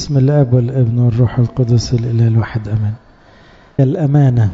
بسم الاب والابن والروح القدس الاله الواحد امين الامانه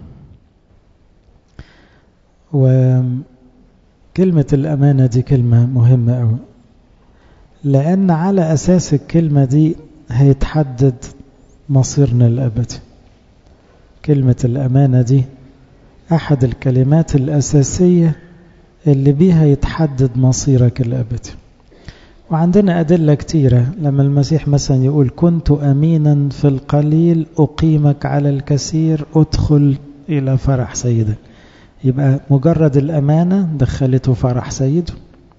وكلمه الامانه دي كلمه مهمه قوي لان على اساس الكلمه دي هيتحدد مصيرنا الابدي كلمه الامانه دي احد الكلمات الاساسيه اللي بيها يتحدد مصيرك الابدي وعندنا أدلة كتيرة لما المسيح مثلا يقول كنت أمينا في القليل أقيمك على الكثير أدخل إلى فرح سيدك يبقى مجرد الأمانة دخلته فرح سيده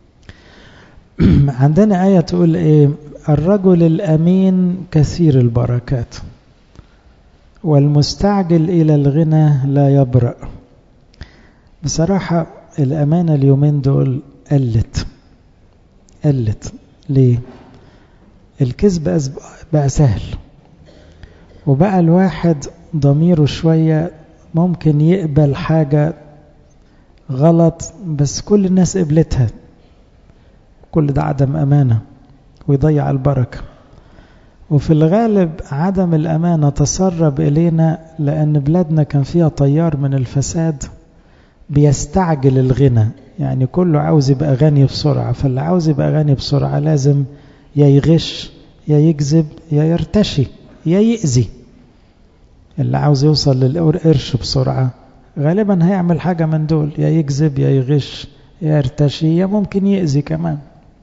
عندنا آية تقول إيه الرجل الأمين كثير البركات والمستعجل إلى الغنى لا يبرأ بصراحة الأمانة اليومين دول قلت قلت ليه الكذب بقى سهل وبقى الواحد ضميره شوية ممكن يقبل حاجة غلط بس كل الناس قبلتها كل ده عدم أمانة ويضيع البركة وفي الغالب عدم الأمانة تسرب إلينا لأن بلادنا كان فيها طيار من الفساد بيستعجل الغنى يعني كله عاوز يبقى غني بسرعة فاللي عاوز يبقى غني بسرعة لازم يا يغش يا يكذب يا يرتشي يا يأذي اللي عاوز يوصل للقرش بسرعة غالبا هيعمل حاجة من دول يا يكذب يا يغش يا يرتشي يا ممكن يأذي كمان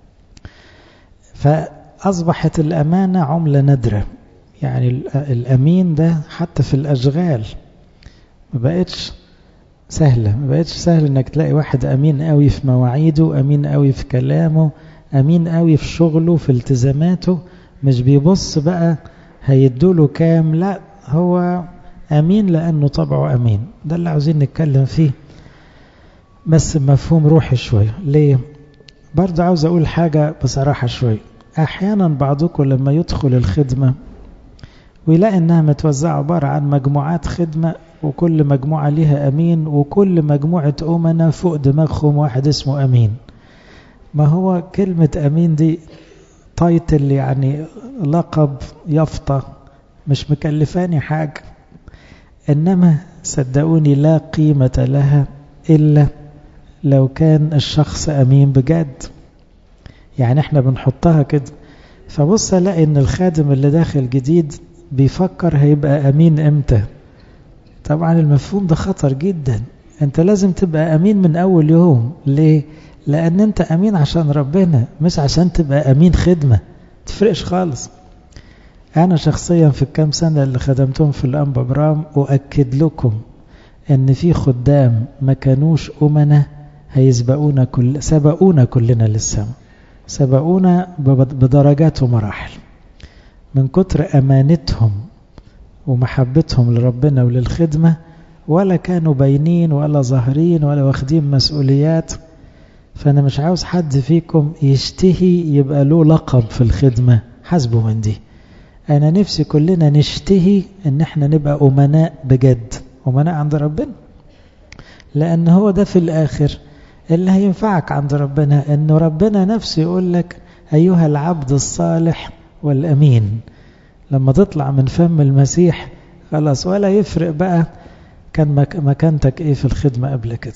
فأصبحت الأمانة عملة نادرة يعني الأمين ده حتى في الأشغال ما بقتش سهلة ما بقتش سهل انك تلاقي واحد امين قوي في مواعيده امين قوي في كلامه امين قوي في شغله في التزاماته مش بيبص بقى هيدوله كام لا هو امين لانه طبعه امين ده اللي عاوزين نتكلم فيه بس مفهوم روحي شوية ليه برضه عاوز اقول حاجة بصراحة شوية احيانا بعضكم لما يدخل الخدمة ويلاقي انها متوزعة عبارة عن مجموعات خدمة وكل مجموعة ليها أمين وكل مجموعة أمنا فوق دماغهم واحد اسمه أمين ما هو كلمة أمين دي تايتل يعني لقب يافطة مش مكلفاني حاجة إنما صدقوني لا قيمة لها إلا لو كان الشخص أمين بجد يعني احنا بنحطها كده فبص الاقي ان الخادم اللي داخل جديد بيفكر هيبقى أمين امتى طبعا المفهوم ده خطر جدا انت لازم تبقى امين من اول يوم ليه لان انت امين عشان ربنا مش عشان تبقى امين خدمة تفرقش خالص انا شخصيا في الكام سنة اللي خدمتهم في الانبا برام اؤكد لكم ان في خدام ما كانوش امنا هيسبقونا كل سبقونا كلنا للسماء سبقونا بدرجات ومراحل من كتر امانتهم ومحبتهم لربنا وللخدمة ولا كانوا باينين ولا ظاهرين ولا واخدين مسؤوليات فأنا مش عاوز حد فيكم يشتهي يبقى له لقب في الخدمة حسبه من دي أنا نفسي كلنا نشتهي إن احنا نبقى أمناء بجد أمناء عند ربنا لأن هو ده في الآخر اللي هينفعك عند ربنا إنه ربنا نفسه يقول لك أيها العبد الصالح والأمين لما تطلع من فم المسيح خلاص ولا يفرق بقى كان مكانتك ايه في الخدمة قبل كده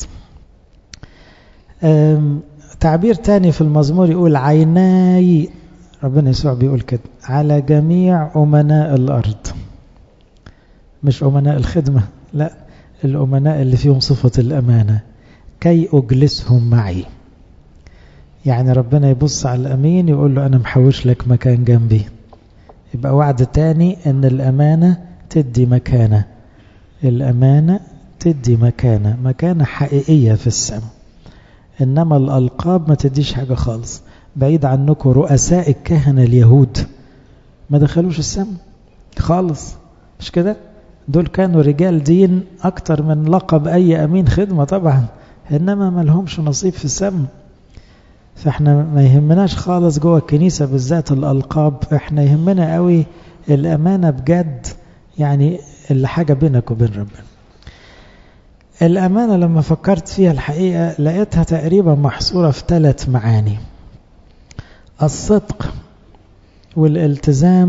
تعبير تاني في المزمور يقول عيناي ربنا يسوع بيقول كده على جميع أمناء الأرض مش أمناء الخدمة لا الأمناء اللي فيهم صفة الأمانة كي أجلسهم معي يعني ربنا يبص على الأمين يقول له أنا محوش لك مكان جنبي يبقى وعد تاني ان الامانة تدي مكانة الامانة تدي مكانة مكانة حقيقية في السماء انما الالقاب ما تديش حاجة خالص بعيد عنكم رؤساء الكهنة اليهود ما دخلوش السماء خالص مش كده دول كانوا رجال دين اكتر من لقب اي امين خدمة طبعا انما ما لهمش نصيب في السماء فاحنا ما يهمناش خالص جوه الكنيسة بالذات الألقاب احنا يهمنا قوي الأمانة بجد يعني اللي حاجة بينك وبين ربنا الأمانة لما فكرت فيها الحقيقة لقيتها تقريبا محصورة في ثلاث معاني الصدق والالتزام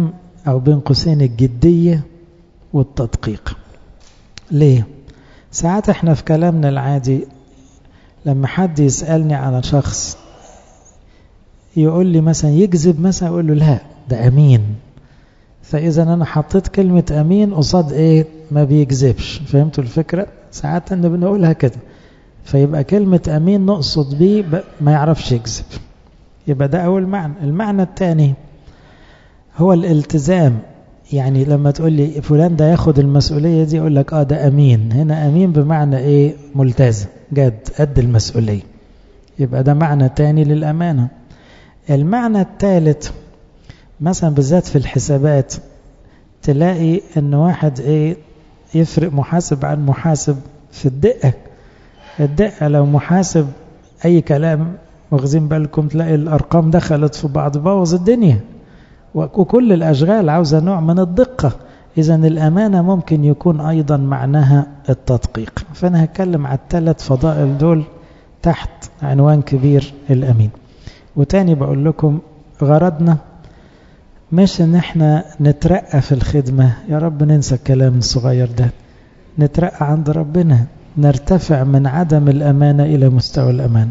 أو بين قوسين الجدية والتدقيق ليه؟ ساعات احنا في كلامنا العادي لما حد يسألني على شخص يقول لي مثلا يكذب مثلا أقول له لا ده أمين فإذا أنا حطيت كلمة أمين قصاد إيه ما بيكذبش فهمتوا الفكرة ساعات أن بنقولها كده فيبقى كلمة أمين نقصد بيه ما يعرفش يكذب يبقى ده أول معنى المعنى الثاني هو الالتزام يعني لما تقول لي فلان ده ياخد المسؤولية دي يقول لك اه ده أمين هنا أمين بمعنى إيه ملتزم جد قد المسؤولية يبقى ده معنى تاني للأمانة المعنى الثالث مثلا بالذات في الحسابات تلاقي ان واحد ايه يفرق محاسب عن محاسب في الدقة الدقة لو محاسب اي كلام واخذين بالكم تلاقي الارقام دخلت في بعض بوظ الدنيا وكل الاشغال عاوزة نوع من الدقة اذا الامانة ممكن يكون ايضا معناها التدقيق فانا هتكلم على الثلاث فضائل دول تحت عنوان كبير الامين وتاني بقول لكم غرضنا مش ان احنا نترقى في الخدمة يا رب ننسى الكلام الصغير ده نترقى عند ربنا نرتفع من عدم الأمانة إلى مستوى الأمان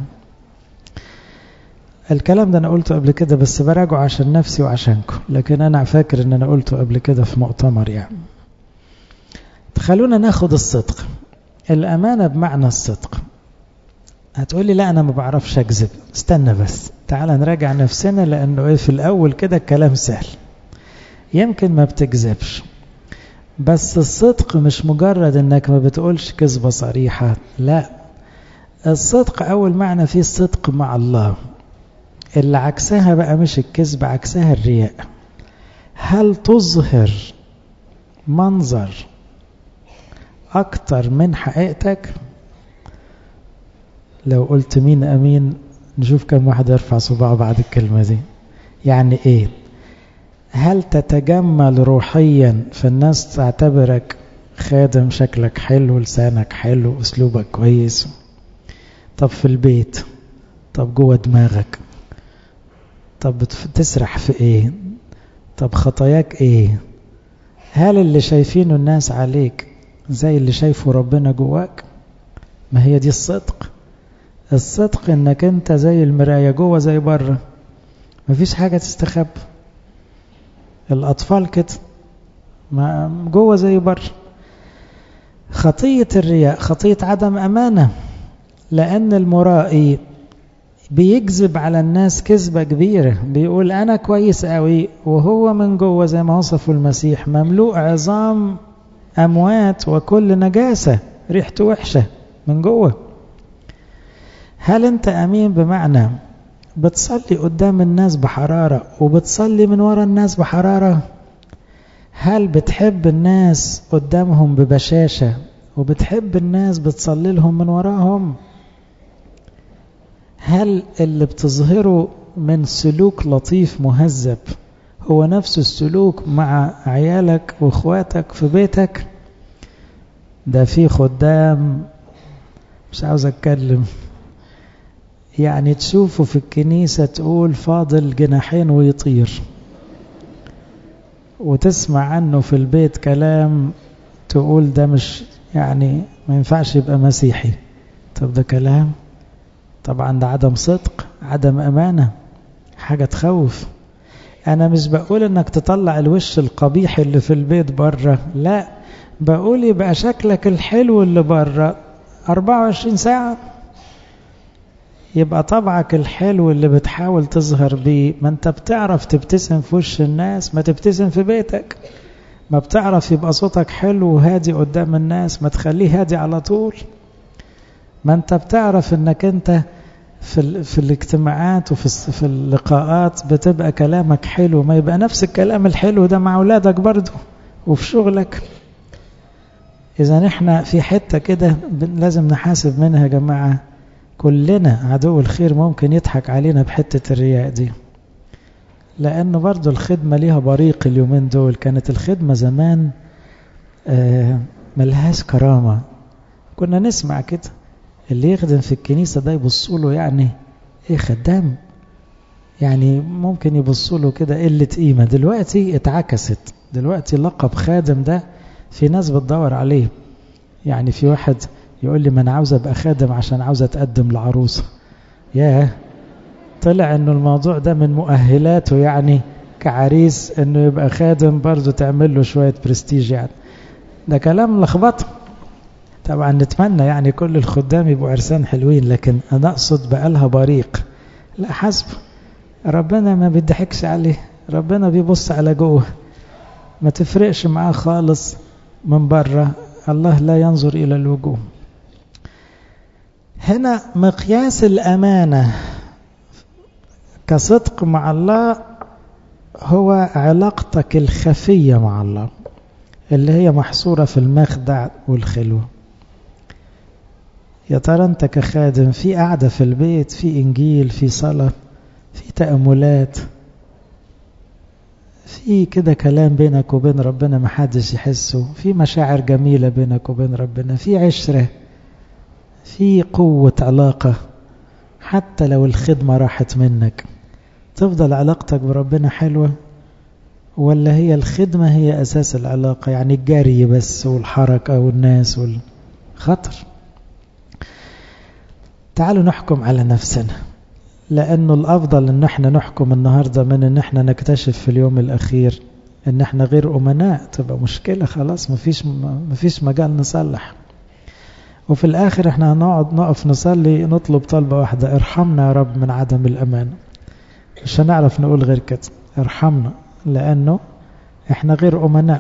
الكلام ده أنا قلته قبل كده بس براجعه عشان نفسي وعشانكم لكن أنا فاكر أن أنا قلته قبل كده في مؤتمر يعني تخلونا ناخد الصدق الأمانة بمعنى الصدق هتقولي لا أنا ما بعرفش أكذب استنى بس تعال نراجع نفسنا لأنه إيه في الأول كده الكلام سهل يمكن ما بتكذبش بس الصدق مش مجرد انك ما بتقولش كذبة صريحة لا الصدق أول معنى فيه الصدق مع الله اللي عكسها بقى مش الكذب عكسها الرياء هل تظهر منظر أكتر من حقيقتك لو قلت مين أمين نشوف كم واحد يرفع صباعه بعد الكلمة دي يعني إيه هل تتجمل روحيا فالناس تعتبرك خادم شكلك حلو لسانك حلو أسلوبك كويس طب في البيت طب جوه دماغك طب بتسرح في ايه طب خطاياك ايه هل اللي شايفينه الناس عليك زي اللي شايفه ربنا جواك ما هي دي الصدق الصدق انك انت زي المراية جوه زي بره مفيش حاجة تستخبى الأطفال كده ما جوه زي بره خطية الرياء خطية عدم أمانة لأن المرائي بيكذب على الناس كذبة كبيرة بيقول أنا كويس قوي وهو من جوه زي ما وصفه المسيح مملوء عظام أموات وكل نجاسة ريحته وحشة من جوه هل أنت أمين بمعنى بتصلي قدام الناس بحرارة وبتصلي من ورا الناس بحرارة هل بتحب الناس قدامهم ببشاشة وبتحب الناس بتصلي لهم من وراهم هل اللي بتظهره من سلوك لطيف مهذب هو نفس السلوك مع عيالك واخواتك في بيتك ده في خدام مش عاوز اتكلم يعني تشوفه في الكنيسة تقول فاضل جناحين ويطير وتسمع عنه في البيت كلام تقول ده مش يعني ما ينفعش يبقى مسيحي طب ده كلام طبعا ده عدم صدق عدم أمانة حاجة تخوف أنا مش بقول إنك تطلع الوش القبيح اللي في البيت بره لا بقول يبقى شكلك الحلو اللي بره 24 ساعة يبقى طبعك الحلو اللي بتحاول تظهر بيه ما انت بتعرف تبتسم في وش الناس ما تبتسم في بيتك ما بتعرف يبقى صوتك حلو وهادي قدام الناس ما تخليه هادي على طول ما انت بتعرف انك انت في, في الاجتماعات وفي في اللقاءات بتبقى كلامك حلو ما يبقى نفس الكلام الحلو ده مع اولادك برضه وفي شغلك اذا احنا في حتة كده لازم نحاسب منها يا جماعة كلنا عدو الخير ممكن يضحك علينا بحتة الرياء دي لأن برضو الخدمة ليها بريق اليومين دول كانت الخدمة زمان آه ملهاش كرامة كنا نسمع كده اللي يخدم في الكنيسة ده يبصوا له يعني ايه خدام يعني ممكن يبصوا له كده قلة قيمة دلوقتي اتعكست دلوقتي لقب خادم ده في ناس بتدور عليه يعني في واحد يقول لي ما انا عاوز ابقى خادم عشان عاوز اتقدم لعروسه ياه طلع انه الموضوع ده من مؤهلاته يعني كعريس انه يبقى خادم برضه تعمل له شويه برستيج يعني ده كلام لخبطه طبعا نتمنى يعني كل الخدام يبقوا عرسان حلوين لكن انا اقصد بقالها بريق لا حسب ربنا ما بيضحكش عليه ربنا بيبص على جوه ما تفرقش معاه خالص من بره الله لا ينظر إلى الوجوه هنا مقياس الأمانة كصدق مع الله هو علاقتك الخفية مع الله اللي هي محصورة في المخدع والخلوة يا ترى انت كخادم في قعدة في البيت في انجيل في صلاة في تأملات في كده كلام بينك وبين ربنا محدش يحسه في مشاعر جميلة بينك وبين ربنا في عشرة في قوة علاقة حتى لو الخدمة راحت منك تفضل علاقتك بربنا حلوة ولا هي الخدمة هي أساس العلاقة يعني الجري بس والحركة والناس والخطر تعالوا نحكم على نفسنا لأنه الأفضل أن احنا نحكم النهاردة من أن احنا نكتشف في اليوم الأخير أن احنا غير أمناء تبقى مشكلة خلاص مفيش, مفيش مجال نصلح وفي الآخر احنا هنقعد نقف نصلي نطلب طلبة واحدة ارحمنا يا رب من عدم الأمان مش هنعرف نقول غير كده ارحمنا لأنه احنا غير أمناء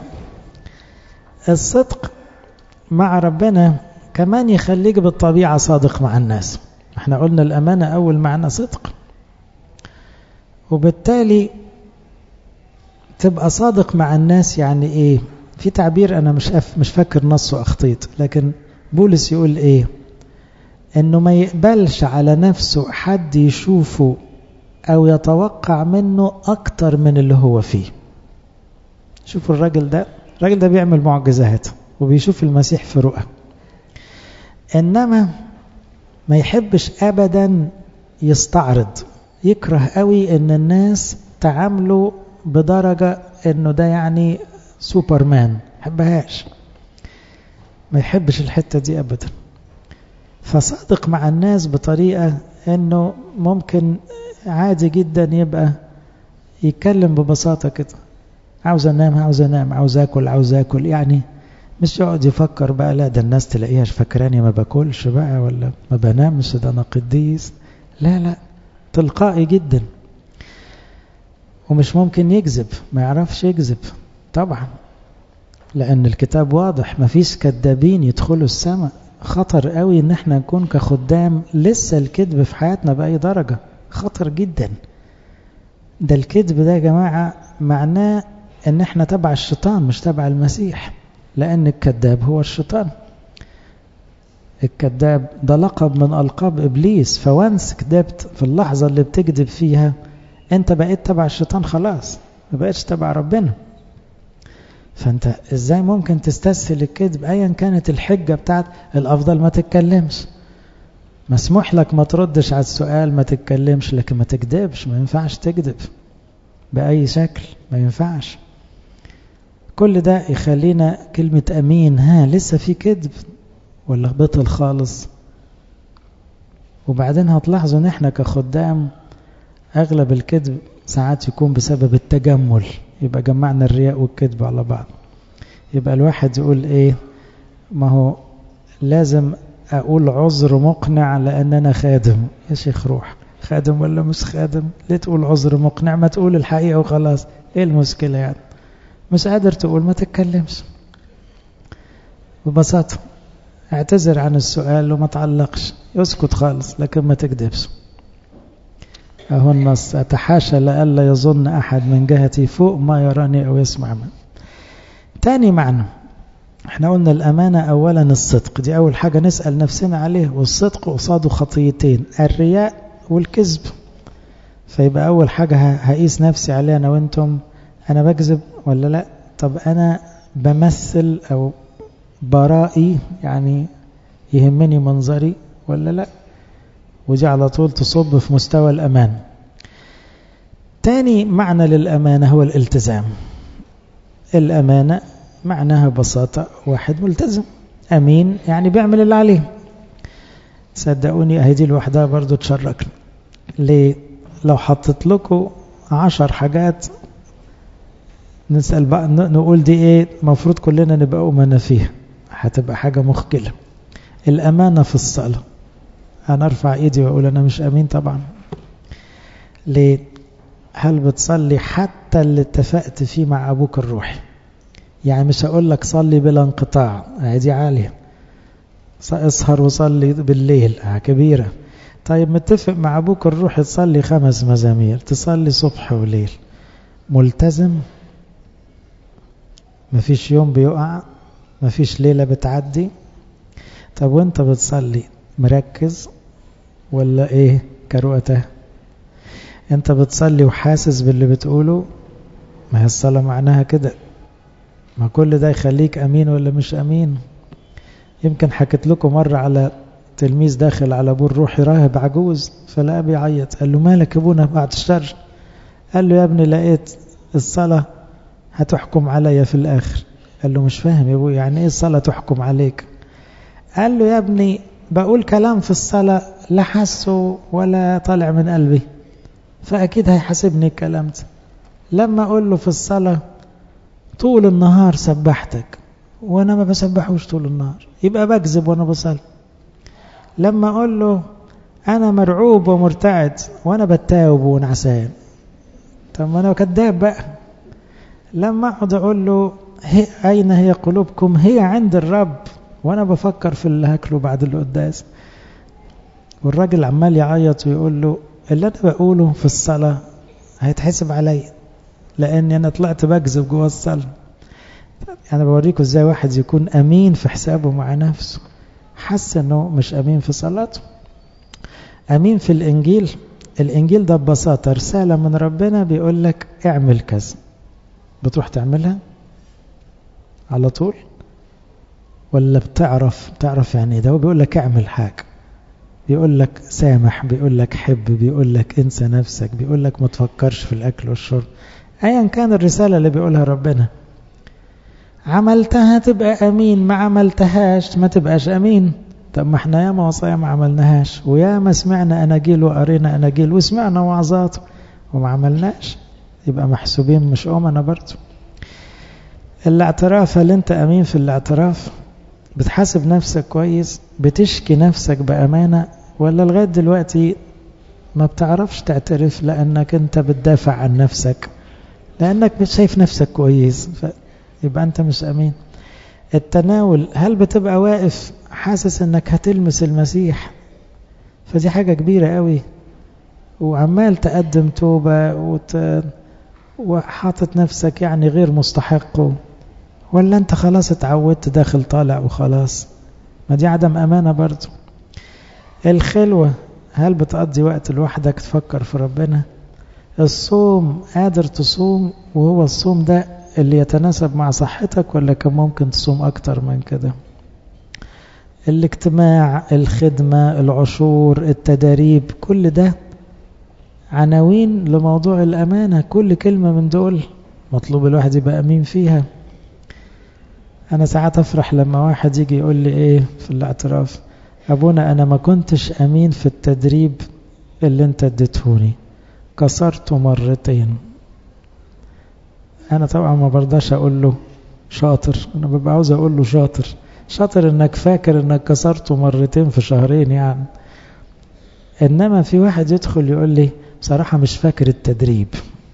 الصدق مع ربنا كمان يخليك بالطبيعة صادق مع الناس احنا قلنا الأمانة أول معنى صدق وبالتالي تبقى صادق مع الناس يعني ايه في تعبير انا مش أف مش فاكر نصه اخطيت لكن بولس يقول ايه انه ما يقبلش على نفسه حد يشوفه او يتوقع منه اكتر من اللي هو فيه شوفوا الراجل ده الراجل ده بيعمل معجزات وبيشوف المسيح في رؤى انما ما يحبش ابدا يستعرض يكره قوي ان الناس تعامله بدرجة انه ده يعني سوبرمان يحبهاش ما يحبش الحتة دي ابدا فصادق مع الناس بطريقة انه ممكن عادي جدا يبقى يتكلم ببساطة كده عاوز انام عاوز انام عاوز اكل عاوز اكل يعني مش يقعد يفكر بقى لا ده الناس تلاقيها فاكراني ما باكلش بقى ولا ما بنامش ده انا قديس لا لا تلقائي جدا ومش ممكن يكذب ما يعرفش يكذب طبعا لأن الكتاب واضح ما فيش كذابين يدخلوا السماء خطر قوي ان احنا نكون كخدام لسه الكذب في حياتنا بأي درجة خطر جدا ده الكذب ده يا جماعة معناه ان احنا تبع الشيطان مش تبع المسيح لأن الكذاب هو الشيطان الكذاب ده لقب من ألقاب إبليس فوانس كذبت في اللحظة اللي بتكذب فيها أنت بقيت تبع الشيطان خلاص ما بقيتش تبع ربنا فأنت إزاي ممكن تستسهل الكذب أيا كانت الحجة بتاعت الأفضل ما تتكلمش مسموح لك ما تردش على السؤال ما تتكلمش لكن ما تكذبش ما ينفعش تكذب بأي شكل ما ينفعش كل ده يخلينا كلمة أمين ها لسه في كذب ولا بطل خالص وبعدين هتلاحظوا ان احنا كخدام اغلب الكذب ساعات يكون بسبب التجمل يبقى جمعنا الرياء والكذب على بعض يبقى الواحد يقول ايه ما هو لازم اقول عذر مقنع لان انا خادم يا شيخ روح خادم ولا مش خادم ليه تقول عذر مقنع ما تقول الحقيقة وخلاص ايه المشكلة يعني مش قادر تقول ما تتكلمش ببساطة اعتذر عن السؤال وما تعلقش اسكت خالص لكن ما تكذبش اهو النص اتحاشى لألا يظن احد من جهتي فوق ما يراني او يسمع من تاني معنى احنا قلنا الامانة اولا الصدق دي اول حاجة نسأل نفسنا عليه والصدق قصاده خطيتين الرياء والكذب فيبقى اول حاجة هقيس نفسي عليها انا وانتم انا بكذب ولا لا طب انا بمثل او برائي يعني يهمني منظري ولا لا ودي على طول تصب في مستوى الأمان تاني معنى للأمانة هو الالتزام الأمانة معناها ببساطة واحد ملتزم أمين يعني بيعمل اللي عليه صدقوني هذه لوحدها برضو تشركنا ليه لو حطيت لكم عشر حاجات نسأل بقى نقول دي ايه المفروض كلنا نبقى أمنا فيها هتبقى حاجة مخجلة الأمانة في الصلاة أنا أرفع إيدي وأقول أنا مش أمين طبعا ليه هل بتصلي حتى اللي اتفقت فيه مع أبوك الروحي يعني مش هقول لك صلي بلا انقطاع دي عالية اسهر وصلي بالليل كبيرة طيب متفق مع أبوك الروحي تصلي خمس مزامير تصلي صبح وليل ملتزم مفيش يوم بيقع مفيش ليلة بتعدي طب وانت بتصلي مركز ولا ايه كروته انت بتصلي وحاسس باللي بتقوله ما هي الصلاة معناها كده ما كل ده يخليك امين ولا مش امين يمكن حكيت لكم مرة على تلميذ داخل على ابوه الروحي راهب عجوز فلقى بيعيط قال له مالك يا ابونا بعد الشر قال له يا ابني لقيت الصلاة هتحكم عليا في الاخر قال له مش فاهم يا ابو يعني ايه الصلاة تحكم عليك قال له يا ابني بقول كلام في الصلاة لا حسه ولا طالع من قلبي فأكيد هيحاسبني الكلام ده لما أقول له في الصلاة طول النهار سبحتك وأنا ما بسبحوش طول النهار يبقى بكذب وأنا بصلي لما أقول له أنا مرعوب ومرتعد وأنا بتاوب ونعسان طب ما أنا كذاب بقى لما أقعد أقول له هي أين هي قلوبكم هي عند الرب وأنا بفكر في اللي هاكله بعد القداس والراجل عمال يعيط ويقول له اللي أنا بقوله في الصلاة هيتحسب عليا لأني أنا طلعت بكذب جوه الصلاة أنا بوريكم إزاي واحد يكون أمين في حسابه مع نفسه حس أنه مش أمين في صلاته أمين في الإنجيل الإنجيل ده ببساطة رسالة من ربنا بيقول لك اعمل كذا بتروح تعملها على طول ولا بتعرف بتعرف يعني ده هو بيقول لك اعمل حاجة بيقول لك سامح بيقول لك حب بيقول لك انسى نفسك بيقول لك ما تفكرش في الأكل والشرب أيا كان الرسالة اللي بيقولها ربنا عملتها تبقى أمين ما عملتهاش ما تبقاش أمين طب ما احنا ياما وصايا ما عملناهاش وياما سمعنا أناجيل وقرينا أناجيل وسمعنا وعظات وما عملناش يبقى محسوبين مش أمنا برضه الاعتراف هل انت أمين في الاعتراف بتحاسب نفسك كويس بتشكي نفسك بأمانة ولا لغاية دلوقتي ما بتعرفش تعترف لأنك أنت بتدافع عن نفسك لأنك مش شايف نفسك كويس يبقى أنت مش أمين التناول هل بتبقى واقف حاسس أنك هتلمس المسيح فدي حاجة كبيرة قوي وعمال تقدم توبة وت... وحاطط نفسك يعني غير مستحقه ولا انت خلاص اتعودت داخل طالع وخلاص ما دي عدم امانه برضو الخلوه هل بتقضي وقت لوحدك تفكر في ربنا الصوم قادر تصوم وهو الصوم ده اللي يتناسب مع صحتك ولا كان ممكن تصوم اكتر من كده الاجتماع الخدمه العشور التداريب كل ده عناوين لموضوع الامانه كل كلمه من دول مطلوب الواحد يبقى امين فيها أنا ساعات أفرح لما واحد يجي يقول لي إيه في الاعتراف أبونا أنا ما كنتش أمين في التدريب اللي أنت اديتهوني كسرته مرتين أنا طبعا ما برضاش أقول له شاطر أنا ببقى عاوز أقول له شاطر شاطر إنك فاكر إنك كسرته مرتين في شهرين يعني إنما في واحد يدخل يقول لي بصراحة مش فاكر التدريب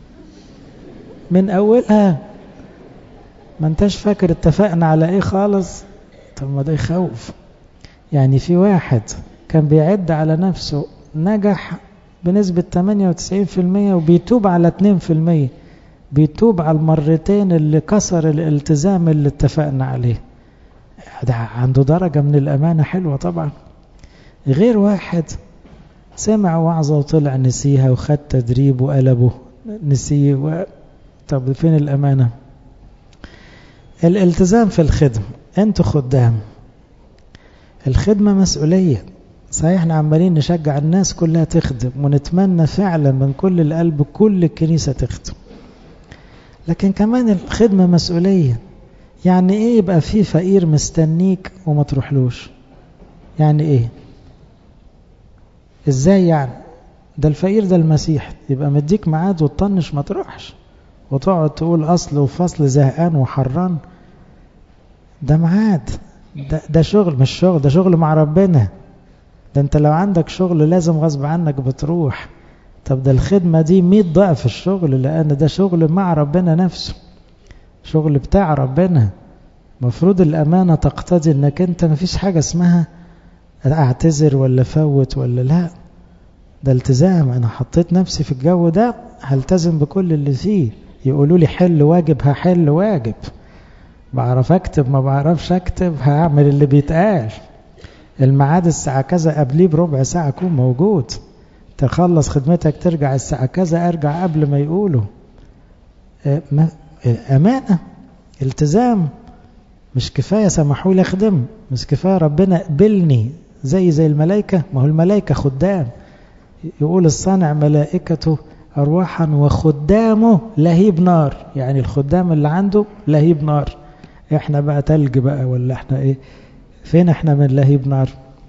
من أولها ما انتش فاكر اتفقنا على ايه خالص طب ما ده يخوف يعني في واحد كان بيعد على نفسه نجح بنسبة 98% وبيتوب على 2% بيتوب على المرتين اللي كسر الالتزام اللي اتفقنا عليه ده عنده درجة من الأمانة حلوة طبعا غير واحد سمع وعظة وطلع نسيها وخد تدريب وقلبه نسيه و... طب فين الأمانة الالتزام في الخدمة انتوا خدام الخدمة مسؤولية صحيح احنا عمالين نشجع الناس كلها تخدم ونتمنى فعلا من كل القلب كل الكنيسة تخدم لكن كمان الخدمة مسؤولية يعني ايه يبقى في فقير مستنيك وما تروحلوش يعني ايه ازاي يعني ده الفقير ده المسيح يبقى مديك ميعاد وتطنش ما تروحش وتقعد تقول اصل وفصل زهقان وحران ده ميعاد ده, ده شغل مش شغل ده شغل مع ربنا ده انت لو عندك شغل لازم غصب عنك بتروح طب ده الخدمة دي مئة ضعف الشغل لأن ده شغل مع ربنا نفسه شغل بتاع ربنا مفروض الأمانة تقتضي انك انت مفيش حاجة اسمها اعتذر ولا فوت ولا لا ده التزام انا حطيت نفسي في الجو ده هلتزم بكل اللي فيه يقولوا لي حل واجب هحل واجب بعرف اكتب ما بعرفش اكتب هعمل اللي بيتقال الميعاد الساعة كذا قبليه بربع ساعة أكون موجود تخلص خدمتك ترجع الساعة كذا أرجع قبل ما يقولوا أمانة التزام مش كفاية سمحوا لي أخدم مش كفاية ربنا قبلني زي زي الملائكة ما هو الملائكة خدام يقول الصانع ملائكته أرواحا وخدامه لهيب نار يعني الخدام اللي عنده لهيب نار احنا بقى تلج بقى ولا احنا ايه فين احنا من لهيب نار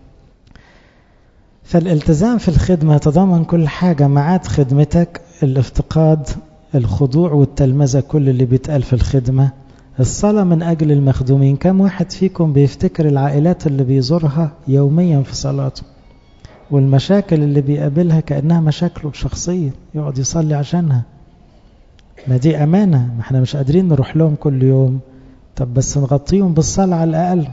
فالالتزام في الخدمة يتضمن كل حاجة معاد خدمتك الافتقاد الخضوع والتلمذة كل اللي بيتقال في الخدمة الصلاة من أجل المخدومين كم واحد فيكم بيفتكر العائلات اللي بيزورها يوميا في صلاته والمشاكل اللي بيقابلها كأنها مشاكله الشخصية يقعد يصلي عشانها ما دي أمانة ما احنا مش قادرين نروح لهم كل يوم طب بس نغطيهم بالصلاة على الأقل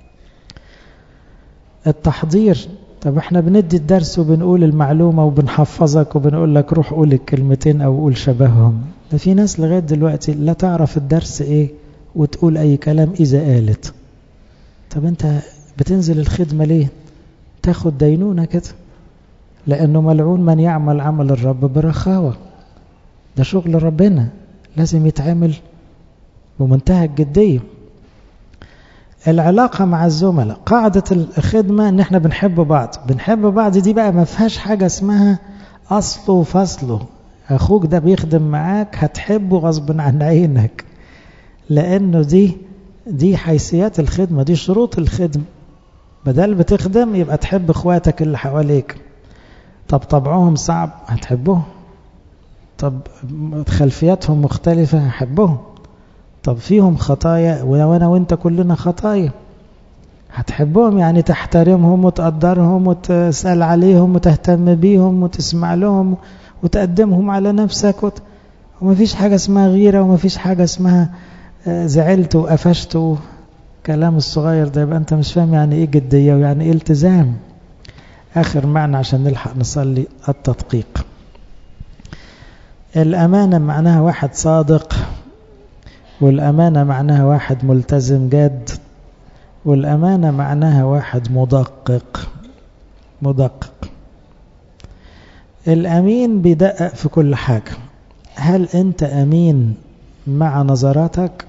التحضير طب احنا بندي الدرس وبنقول المعلومة وبنحفظك وبنقول لك روح قول الكلمتين او قول شبههم ده في ناس لغاية دلوقتي لا تعرف الدرس ايه وتقول اي كلام اذا قالت طب انت بتنزل الخدمة ليه تاخد دينونة كده لانه ملعون من يعمل عمل الرب برخاوة ده شغل ربنا لازم يتعمل بمنتهى الجدية العلاقة مع الزملاء قاعدة الخدمة ان احنا بنحب بعض بنحب بعض دي بقى ما فيهاش حاجة اسمها اصله وفصله اخوك ده بيخدم معاك هتحبه غصب عن عينك لانه دي دي حيثيات الخدمة دي شروط الخدمة بدل بتخدم يبقى تحب اخواتك اللي حواليك طب طبعهم صعب هتحبهم طب خلفياتهم مختلفة هحبهم طب فيهم خطايا وانا وانت كلنا خطايا هتحبهم يعني تحترمهم وتقدرهم وتسأل عليهم وتهتم بيهم وتسمع لهم وتقدمهم على نفسك وت... ومفيش حاجة اسمها غيرة ومفيش حاجة اسمها زعلت وقفشت كلام الصغير ده يبقى انت مش فاهم يعني ايه جدية ويعني ايه التزام اخر معنى عشان نلحق نصلي التدقيق الامانة معناها واحد صادق والأمانة معناها واحد ملتزم جاد والأمانة معناها واحد مدقق مدقق الأمين بيدقق في كل حاجة هل أنت أمين مع نظراتك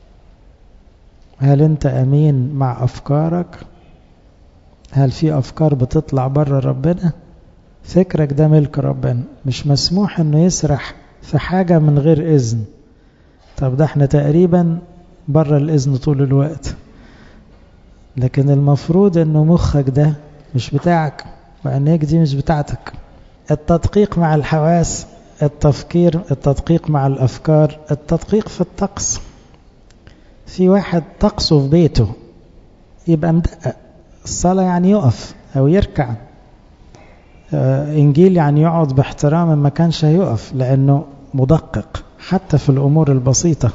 هل أنت أمين مع أفكارك هل في أفكار بتطلع بره ربنا فكرك ده ملك ربنا مش مسموح أنه يسرح في حاجة من غير إذن طب ده احنا تقريبا بره الإذن طول الوقت لكن المفروض انه مخك ده مش بتاعك وعينيك دي مش بتاعتك التدقيق مع الحواس التفكير التدقيق مع الأفكار التدقيق في الطقس في واحد طقسه في بيته يبقى مدقق الصلاة يعني يقف أو يركع آه إنجيل يعني يقعد باحترام ما كانش هيقف لأنه مدقق حتى في الأمور البسيطة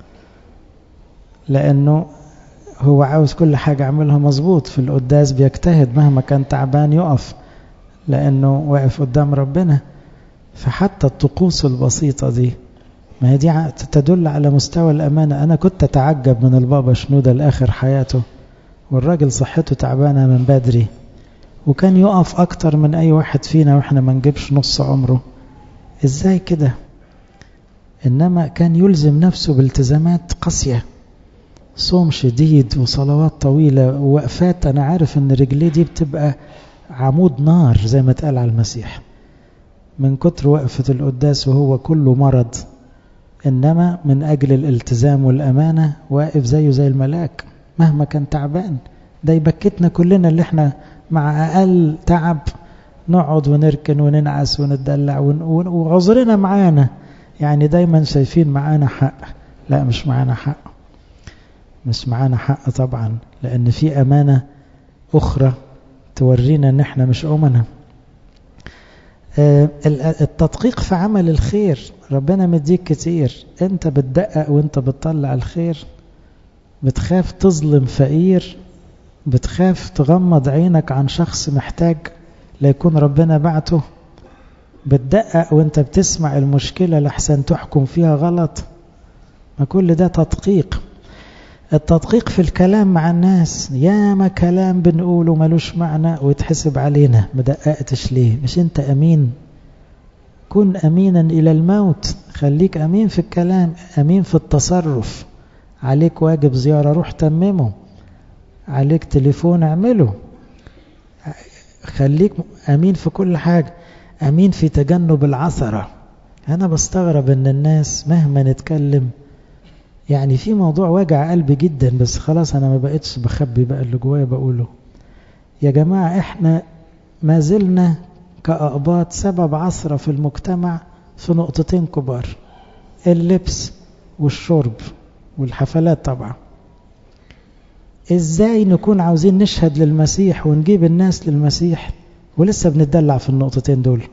لأنه هو عاوز كل حاجة عملها مظبوط في القداس بيجتهد مهما كان تعبان يقف لأنه واقف قدام ربنا فحتى الطقوس البسيطة دي ما هي دي تدل على مستوى الأمانة أنا كنت أتعجب من البابا شنودة لآخر حياته والراجل صحته تعبانة من بدري وكان يقف أكتر من أي واحد فينا وإحنا ما نجيبش نص عمره إزاي كده إنما كان يلزم نفسه بالتزامات قاسية صوم شديد وصلوات طويلة ووقفات أنا عارف إن رجليه دي بتبقى عمود نار زي ما اتقال على المسيح من كتر وقفة القداس وهو كله مرض إنما من أجل الالتزام والأمانة واقف زيه زي الملاك مهما كان تعبان ده يبكتنا كلنا اللي احنا مع أقل تعب نقعد ونركن وننعس ونتدلع وعذرنا معانا يعني دايما شايفين معانا حق لا مش معانا حق مش معانا حق طبعا لأن في أمانة أخرى تورينا ان احنا مش أمنا التدقيق في عمل الخير ربنا مديك كتير انت بتدقق وانت بتطلع الخير بتخاف تظلم فقير بتخاف تغمض عينك عن شخص محتاج ليكون ربنا بعته بتدقق وانت بتسمع المشكلة لحسن تحكم فيها غلط ما كل ده تدقيق التدقيق في الكلام مع الناس ياما كلام بنقوله ملوش معنى ويتحسب علينا مدققتش ليه مش انت امين كن امينا الى الموت خليك امين في الكلام امين في التصرف عليك واجب زيارة روح تممه عليك تليفون اعمله خليك امين في كل حاجة امين في تجنب العثرة انا بستغرب ان الناس مهما نتكلم يعني في موضوع وجع قلبي جدا بس خلاص انا ما بقتش بخبي بقى اللي جوايا بقوله يا جماعة احنا ما زلنا كأقباط سبب عثرة في المجتمع في نقطتين كبار اللبس والشرب والحفلات طبعا ازاي نكون عاوزين نشهد للمسيح ونجيب الناس للمسيح ولسه بنتدلع في النقطتين دول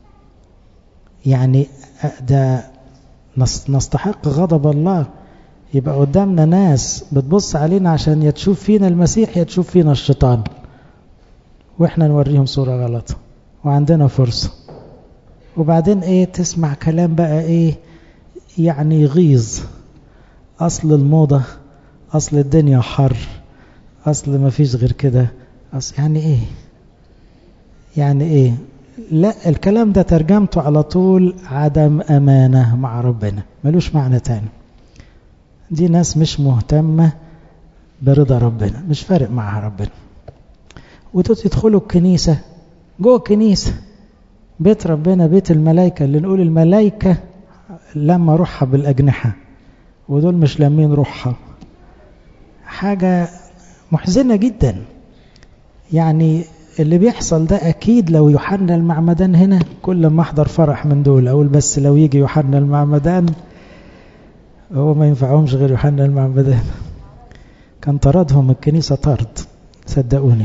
يعني ده نستحق غضب الله يبقى قدامنا ناس بتبص علينا عشان يا تشوف فينا المسيح يا تشوف فينا الشيطان واحنا نوريهم صورة غلط وعندنا فرصة وبعدين ايه تسمع كلام بقى ايه يعني يغيظ اصل الموضة اصل الدنيا حر اصل ما فيش غير كده أصل يعني ايه يعني ايه لا الكلام ده ترجمته على طول عدم امانة مع ربنا ملوش معنى تاني دي ناس مش مهتمة برضا ربنا مش فارق معها ربنا وتدخلوا الكنيسة جوه الكنيسة بيت ربنا بيت الملائكة اللي نقول الملائكة لما روحها بالأجنحة ودول مش لامين روحها حاجة محزنة جدا يعني اللي بيحصل ده أكيد لو يوحنا المعمدان هنا كل ما أحضر فرح من دول أقول بس لو يجي يوحنا المعمدان هو ما ينفعهمش غير يوحنا المعمدان كان طردهم الكنيسة طرد صدقوني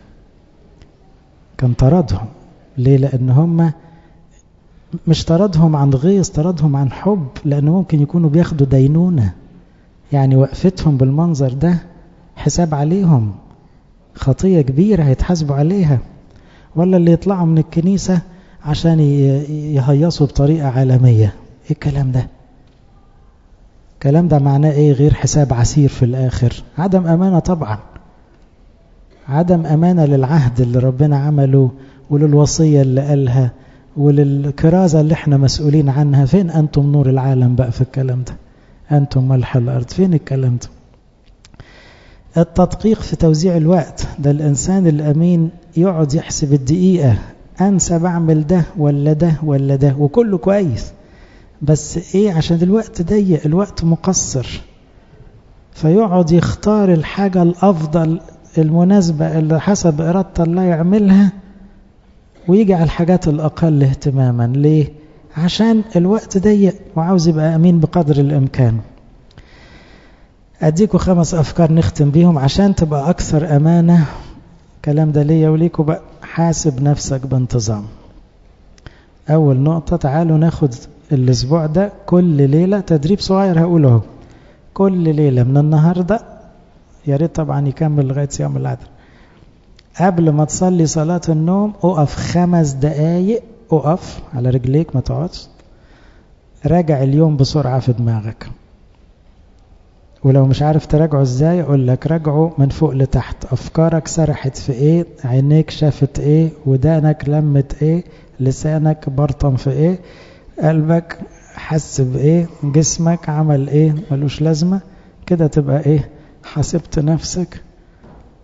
كان طردهم ليه لأن هم مش طردهم عن غيظ طردهم عن حب لأنه ممكن يكونوا بياخدوا دينونة يعني وقفتهم بالمنظر ده حساب عليهم خطية كبيرة هيتحاسبوا عليها ولا اللي يطلعوا من الكنيسة عشان يهيصوا بطريقة عالمية ايه الكلام ده الكلام ده معناه ايه غير حساب عسير في الاخر عدم امانة طبعا عدم امانة للعهد اللي ربنا عمله وللوصية اللي قالها وللكرازة اللي احنا مسؤولين عنها فين انتم نور العالم بقى في الكلام ده انتم ملح الارض فين الكلام ده التدقيق في توزيع الوقت ده الإنسان الأمين يقعد يحسب الدقيقة أنسى بعمل ده ولا ده ولا ده وكله كويس بس إيه عشان الوقت ضيق الوقت مقصر فيقعد يختار الحاجة الأفضل المناسبة اللي حسب إرادة الله يعملها ويجي على الحاجات الأقل اهتماما ليه؟ عشان الوقت ضيق وعاوز يبقى أمين بقدر الإمكان أديكوا خمس أفكار نختم بيهم عشان تبقى أكثر أمانة كلام ده ليا وليكوا بقى حاسب نفسك بانتظام أول نقطة تعالوا ناخد الأسبوع ده كل ليلة تدريب صغير هقوله كل ليلة من النهاردة يا ريت طبعا يكمل لغاية صيام العدل قبل ما تصلي صلاة النوم اقف خمس دقايق اقف على رجليك ما تقعدش راجع اليوم بسرعة في دماغك ولو مش عارف تراجعه ازاي اقول لك راجعه من فوق لتحت افكارك سرحت في ايه عينيك شافت ايه ودانك لمت ايه لسانك برطم في ايه قلبك حس بايه جسمك عمل ايه ملوش لازمة كده تبقى ايه حسبت نفسك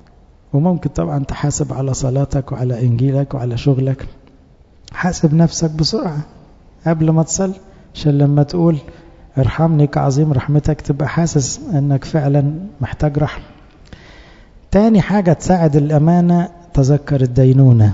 وممكن طبعا تحاسب على صلاتك وعلى إنجيلك وعلى شغلك حاسب نفسك بسرعة قبل ما تصل عشان لما تقول ارحمني كعظيم رحمتك تبقى حاسس انك فعلا محتاج رحمة تاني حاجة تساعد الأمانة تذكر الدينونة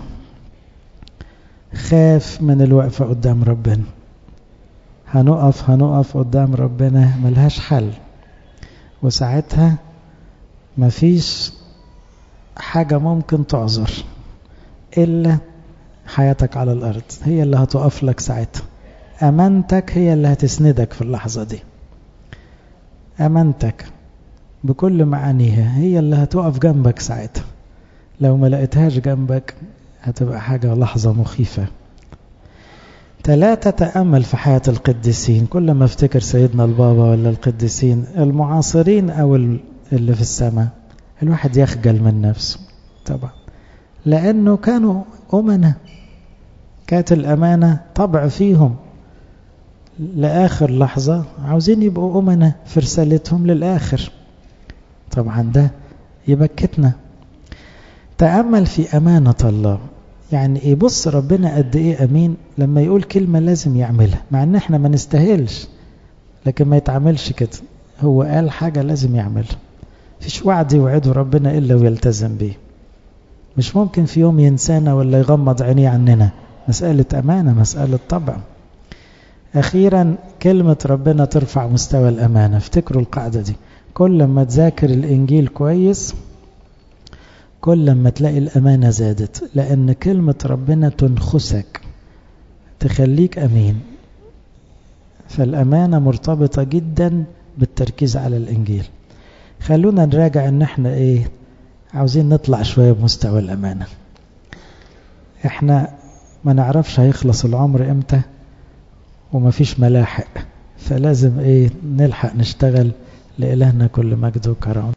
خاف من الوقفة قدام ربنا هنقف هنقف قدام ربنا ملهاش حل وساعتها مفيش حاجة ممكن تعذر إلا حياتك على الأرض هي اللي هتقف لك ساعتها أمانتك هي اللي هتسندك في اللحظة دي أمانتك بكل معانيها هي اللي هتقف جنبك ساعتها لو ما لقيتهاش جنبك هتبقى حاجة لحظة مخيفة ثلاثة تأمل في حياة القديسين كل ما افتكر سيدنا البابا ولا القديسين المعاصرين أو اللي في السماء الواحد يخجل من نفسه طبعا لأنه كانوا أمنة كانت الأمانة طبع فيهم لآخر لحظة عاوزين يبقوا أمنة في رسالتهم للآخر طبعا ده يبكتنا تأمل في أمانة الله يعني ايه بص ربنا قد ايه امين لما يقول كلمة لازم يعملها مع ان احنا ما نستاهلش لكن ما يتعملش كده هو قال حاجة لازم يعملها فيش وعد يوعده ربنا الا ويلتزم بيه مش ممكن في يوم ينسانا ولا يغمض عينيه عننا مسألة أمانة مسألة طبع أخيرا كلمة ربنا ترفع مستوى الأمانة افتكروا القاعدة دي كل ما تذاكر الإنجيل كويس كل ما تلاقي الأمانة زادت لأن كلمة ربنا تنخسك تخليك أمين فالأمانة مرتبطة جدا بالتركيز على الإنجيل خلونا نراجع ان احنا ايه عاوزين نطلع شوية بمستوى الأمانة احنا ما نعرفش هيخلص العمر امتى ومفيش ملاحق فلازم ايه نلحق نشتغل لإلهنا كل مجد وكرم